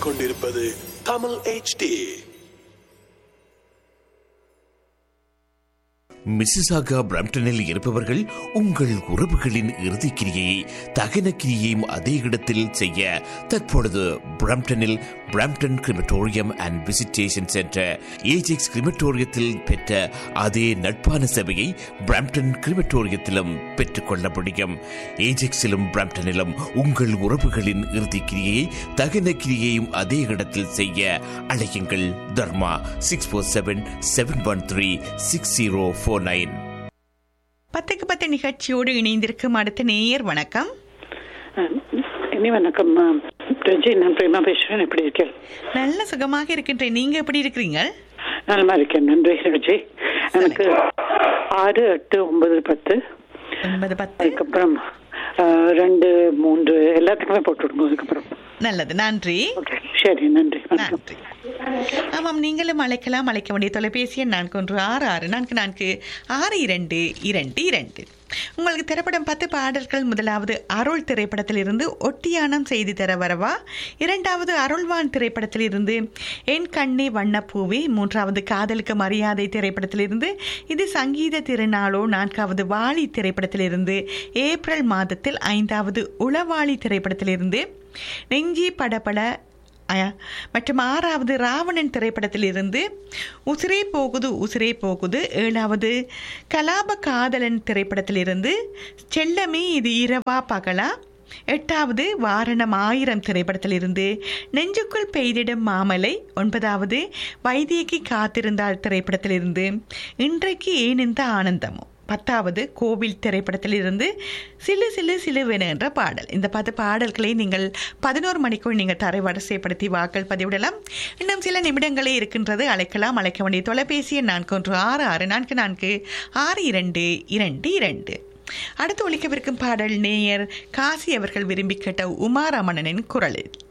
கேட்டுக்கொண்டிருப்பது Tamil HD Mississauga பிரம்டனில் இருப்பவர்கள் உங்கள் உறவுகளின் இறுதிக் கிரியை தகன கிரியையும் அதே இடத்தில் செய்ய தற்பொழுது பிரம்டனில் Brampton crematorium and visitation centre Ajax கிரிமட்டோரியத்தில் பெற்ற அதே நட்பான சபையை பிரம்டன் கிரிமட்டோரியத்திலும் பெற்றுக்கொள்ள முடியும் ஏஜெக்ஸிலும் பிரம்டனிலும் உங்கள் உறவுகளின் இறுதிக் கிரியையை தகன கிரியையும் அதே இடத்தில் செய்ய அழையுங்கள் Dharma six four seven seven one three six zero four nine பத்துக்கு பத்து நிகழ்ச்சியோடு இணைந்திருக்கும் அடுத்த நேயர் வணக்கம் இனி வணக்கம் ரஜி நான் பிரேமா பேசுறேன் எப்படி இருக்கேன் நல்ல சுகமாக இருக்கின்றேன் நீங்க எப்படி இருக்கிறீங்க நலமா இருக்கேன் நன்றி ரஜி எனக்கு ஆறு எட்டு ஒன்பது பத்து ஒன்பது பத்து அதுக்கப்புறம் அஹ், ரெண்டு மூன்று எல்லாத்துக்குமே போட்டு விடுங்க அதுக்கப்புறம் நல்லது நன்றி ஓகே சரி நன்றி வணக்கம் நன்றி ஆமாம் நீங்களும் அழைக்கலாம் அழைக்க வேண்டிய தொலைபேசி எண் நான்கு ஒன்று ஆறு ஆறு நான்கு நான்கு ஆறு இரண்டு இரண்டு இரண்டு உங்களுக்கு திரைப்படம் பத்து பாடல்கள் முதலாவது அருள் திரைப்படத்திலிருந்து ஒட்டியானம் செய்தி தர வரவா இரண்டாவது அருள்வான் திரைப்படத்திலிருந்து என் கண்ணே வண்ணப்பூவே மூன்றாவது காதலுக்கு மரியாதை திரைப்படத்திலிருந்து இது சங்கீத திருநாளோ நான்காவது வாலி திரைப்படத்திலிருந்து ஏப்ரல் மாதத்தில் ஐந்தாவது உளவாளி திரைப்படத்திலிருந்து நெஞ்சி படபட அ- மற்றும் ஆறாவது ராவணன் திரைப்படத்திலிருந்து உசிரே போகுது உசிரே போகுது ஏழாவது கலாப காதலன் திரைப்படத்திலிருந்து செல்லமே இது இரவா பகலா எட்டாவது வாரணம் ஆயிரம் திரைப்படத்திலிருந்து நெஞ்சுக்குள் பெய்திடும் மாமலை ஒன்பதாவது வைத்தியக்கு காத்திருந்தால் திரைப்படத்திலிருந்து இன்றைக்கு ஏன் இந்த ஆனந்தமோ பத்தாவது கோவில் திரைப்படத்திலிருந்து சிலு சிலு சிலுவென என்ற பாடல் இந்த பத்து பாடல்களை நீங்கள் பதினோரு மணிக்குள் நீங்கள் தரை வரிசைப்படுத்தி வாக்கள் பதிவிடலாம் இன்னும் சில நிமிடங்களே இருக்கின்றது அழைக்கலாம் அழைக்க வேண்டிய தொலைபேசி எண் நான்கு ஒன்று ஆறு ஆறு நான்கு நான்கு ஆறு இரண்டு இரண்டு இரண்டு அடுத்து ஒழிக்கவிருக்கும் பாடல் நேயர் காசி அவர்கள் விரும்பி கேட்ட உமாரமணனின் குரலில்